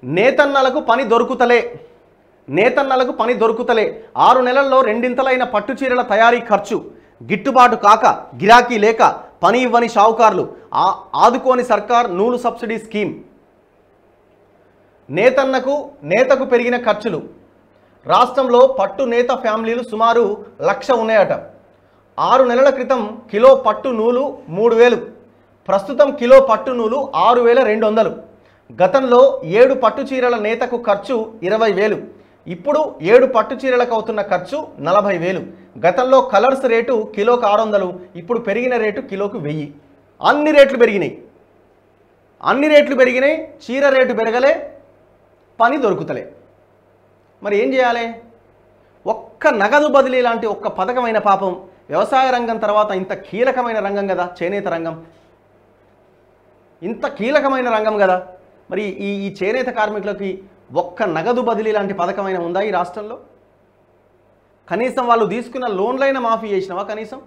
నేతన్నలకు పని దొరుకుతలే నేతన్నలకు పని దొరుకుతలే ఆరు నెలల్లో రెండింతలైన పట్టు చీరల తయారీ ఖర్చు గిట్టుబాటు కాక గిరాకీ లేక పని ఇవ్వని షావుకారులు ఆ ఆదుకోని సర్కార్ నూలు సబ్సిడీ స్కీమ్ నేతన్నకు నేతకు పెరిగిన ఖర్చులు రాష్ట్రంలో పట్టు నేత ఫ్యామిలీలు సుమారు లక్ష ఉన్నాయట ఆరు నెలల క్రితం కిలో పట్టు నూలు మూడు వేలు ప్రస్తుతం కిలో పట్టు నూలు ఆరు వేల రెండు వందలు గతంలో ఏడు పట్టు చీరల నేతకు ఖర్చు ఇరవై వేలు ఇప్పుడు ఏడు పట్టు చీరలకు అవుతున్న ఖర్చు నలభై వేలు గతంలో కలర్స్ రేటు కిలోకు ఆరు వందలు ఇప్పుడు పెరిగిన రేటు కిలోకు వెయ్యి అన్ని రేట్లు పెరిగినాయి అన్ని రేట్లు పెరిగినాయి చీర రేటు పెరగలే పని దొరుకుతలే మరి ఏం చేయాలి ఒక్క నగదు బదిలీ లాంటి ఒక్క పథకమైన పాపం వ్యవసాయ రంగం తర్వాత ఇంత కీలకమైన రంగం కదా చేనేత రంగం ఇంత కీలకమైన రంగం కదా మరి ఈ ఈ చేనేత కార్మికులకి ఒక్క నగదు బదిలీ లాంటి పథకమైన ఉందా ఈ రాష్ట్రంలో కనీసం వాళ్ళు తీసుకున్న లోన్లైనా మాఫీ చేసినవా కనీసం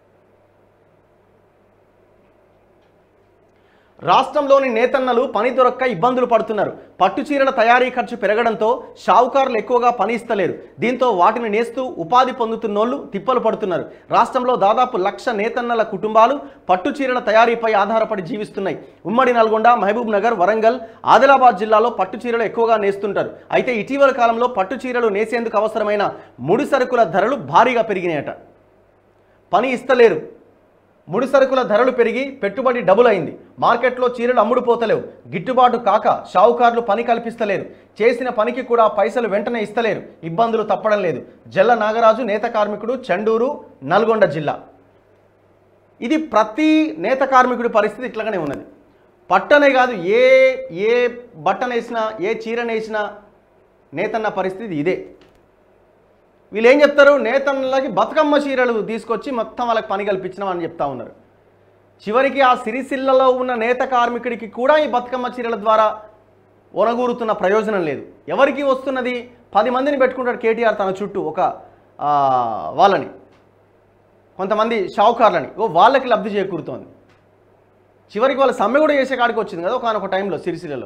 రాష్ట్రంలోని నేతన్నలు పని దొరక్క ఇబ్బందులు పడుతున్నారు పట్టు చీరల తయారీ ఖర్చు పెరగడంతో షావుకారులు ఎక్కువగా పని ఇస్తలేరు దీంతో వాటిని నేస్తూ ఉపాధి పొందుతున్నోళ్లు తిప్పలు పడుతున్నారు రాష్ట్రంలో దాదాపు లక్ష నేతన్నల కుటుంబాలు పట్టు చీరల తయారీపై ఆధారపడి జీవిస్తున్నాయి ఉమ్మడి నల్గొండ మహబూబ్ నగర్ వరంగల్ ఆదిలాబాద్ జిల్లాలో పట్టు చీరలు ఎక్కువగా నేస్తుంటారు అయితే ఇటీవల కాలంలో పట్టు చీరలు నేసేందుకు అవసరమైన ముడి సరుకుల ధరలు భారీగా పెరిగినాయట పని ఇస్తలేరు ముడి సరుకుల ధరలు పెరిగి పెట్టుబడి డబుల్ అయింది మార్కెట్లో చీరలు అమ్ముడుపోతలేవు గిట్టుబాటు కాక షావుకారులు పని కల్పిస్తలేరు చేసిన పనికి కూడా పైసలు వెంటనే ఇస్తలేరు ఇబ్బందులు తప్పడం లేదు జల్ల నాగరాజు నేత కార్మికుడు చండూరు నల్గొండ జిల్లా ఇది ప్రతి నేత కార్మికుడి పరిస్థితి ఇట్లాగనే ఉన్నది పట్టనే కాదు ఏ ఏ బట్టనేసినా ఏ చీరనేసినా నేతన్న పరిస్థితి ఇదే వీళ్ళు ఏం చెప్తారు నేతన్నలకి బతుకమ్మ చీరలు తీసుకొచ్చి మొత్తం వాళ్ళకి పని కల్పించినాం అని చెప్తా ఉన్నారు చివరికి ఆ సిరిసిల్లలో ఉన్న నేత కార్మికుడికి కూడా ఈ బతుకమ్మ చీరల ద్వారా ఒనగూరుతున్న ప్రయోజనం లేదు ఎవరికి వస్తున్నది పది మందిని పెట్టుకుంటాడు కేటీఆర్ తన చుట్టూ ఒక ఆ, వాళ్ళని కొంతమంది షావుకారులని ఓ వాళ్ళకి లబ్ధి చేకూరుతోంది చివరికి వాళ్ళ సమ్మె కూడా చేసే కాడికి వచ్చింది కదా ఒకనొక టైంలో సిరిసిల్లలో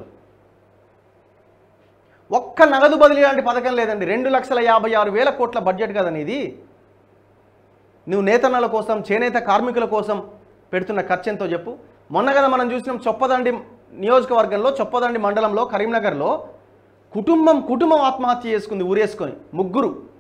ఒక్క నగదు బదిలీ లాంటి పథకం లేదండి రెండు లక్షల యాభై ఆరు వేల కోట్ల బడ్జెట్ కదండి ఇది నువ్వు నేతన్నల కోసం చేనేత కార్మికుల కోసం పెడుతున్న ఖర్చు ఎంతో చెప్పు మొన్న కదా మనం చూసినాం చొప్పదండి నియోజకవర్గంలో చొప్పదండి మండలంలో కరీంనగర్లో కుటుంబం కుటుంబం ఆత్మహత్య చేసుకుంది ఊరేసుకొని ముగ్గురు